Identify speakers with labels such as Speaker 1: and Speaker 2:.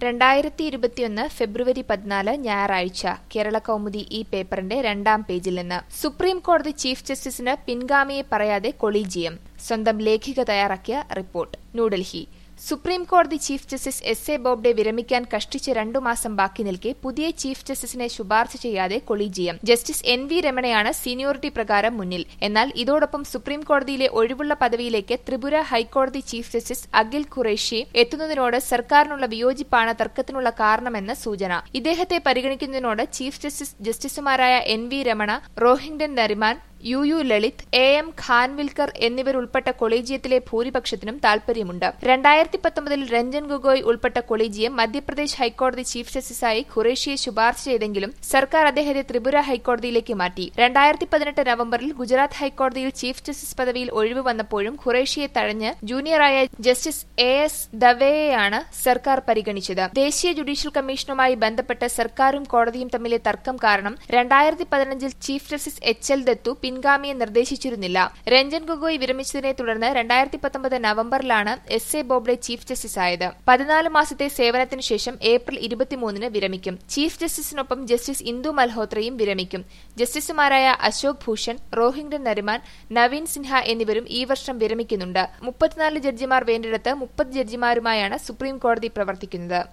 Speaker 1: രണ്ടായിരത്തി ഇരുപത്തിയൊന്ന് ഫെബ്രുവരി പതിനാല് ഞായറാഴ്ച കേരള കൗമുദി ഈ പേപ്പറിന്റെ രണ്ടാം പേജിൽ നിന്ന് സുപ്രീം കോടതി ചീഫ് ജസ്റ്റിസിന് പിൻഗാമിയെ പറയാതെ കൊളീജിയം സ്വന്തം ലേഖിക തയ്യാറാക്കിയ റിപ്പോർട്ട് ന്യൂഡൽഹി സുപ്രീം കോടതി chief justice S A Bobde വിരമിക്കാൻ കഷ്ടിച്ച് രണ്ടു മാസം ബാക്കി നിൽക്കെ പുതിയ ചീഫ് ജസ്റ്റിസിനെ ശുപാർശ ചെയ്യാതെ കൊളീജിയം ജസ്റ്റിസ് എൻ വി രമണയാണ് സീനിയോറിറ്റി പ്രകാരം മുന്നിൽ എന്നാൽ ഇതോടൊപ്പം സുപ്രീം കോടതിയിലെ ഒഴിവുള്ള പദവിയിലേക്ക് ത്രിപുര ഹൈക്കോടതി ചീഫ് ജസ്റ്റിസ് അഖിൽ ഖുറേഷി എത്തുന്നതിനോട് സർക്കാരിനുള്ള വിയോജിപ്പാണ് തർക്കത്തിനുള്ള കാരണമെന്ന് സൂചന ഇദ്ദേഹത്തെ പരിഗണിക്കുന്നതിനോട് ചീഫ് ജസ്റ്റിസ് ജസ്റ്റിസുമാരായ N V Ramana Rohinton Nariman U U Lalit A M Khanwilkar എന്നിവരുൾപ്പെട്ട കൊളീജിയത്തിലെ ഭൂരിപക്ഷത്തിനും താൽപര്യമുണ്ട് രണ്ടായിരത്തി പത്തൊമ്പതിൽ രഞ്ജൻ ഗൊഗോയ് ഉൾപ്പെട്ട കൊളീജിയം മധ്യപ്രദേശ് ഹൈക്കോടതി ചീഫ് ജസ്റ്റിസായി ഖുറേഷിയെ ശുപാർശ ചെയ്തെങ്കിലും സർക്കാർ അദ്ദേഹത്തെ ത്രിപുര ഹൈക്കോടതിയിലേക്ക് മാറ്റി രണ്ടായിരത്തി പതിനെട്ട് നവംബറിൽ ഗുജറാത്ത് ഹൈക്കോടതിയിൽ ചീഫ് ജസ്റ്റിസ് പദവിയിൽ ഒഴിവ് വന്നപ്പോഴും ഖുറേഷിയെ തഴഞ്ഞ് ജൂനിയറായ ജസ്റ്റിസ് എ എസ് ദവേയെയാണ് സർക്കാർ പരിഗണിച്ചത് ദേശീയ ജുഡീഷ്യൽ കമ്മീഷനുമായി ബന്ധപ്പെട്ട് സർക്കാരും കോടതിയും തമ്മിലെ തർക്കം കാരണം രണ്ടായിരത്തി പതിനഞ്ചിൽ chief justice H L Dattu പിൻഗാമിയെ നിർദ്ദേശിച്ചിരുന്നില്ല രഞ്ജൻ ഗൊഗോയ് വിരമിച്ചതിനെ തുടർന്ന് രണ്ടായിരത്തി പത്തൊമ്പത് നവംബറിലാണ് S A Bobde chief justice ആയത് പതിനാല് മാസത്തെ സേവനത്തിനു ശേഷം ഏപ്രിൽ ഇരുപത്തിമൂന്നിന് വിരമിക്കും ചീഫ് ജസ്റ്റിസിനൊപ്പം ജസ്റ്റിസ് ഇന്ദു മൽഹോത്രയും വിരമിക്കും ജസ്റ്റിസുമാരായ അശോക് ഭൂഷൺ റോഹിംഗ്ടൺ നരിമാൻ നവീൻ സിൻഹ എന്നിവരും ഈ വർഷം വിരമിക്കുന്നുണ്ട് മുപ്പത്തിനാല് ജഡ്ജിമാർ വേണ്ടിടത്ത് മുപ്പത് ജഡ്ജിമാരുമായാണ് സുപ്രീം കോടതി പ്രവർത്തിക്കുന്നത്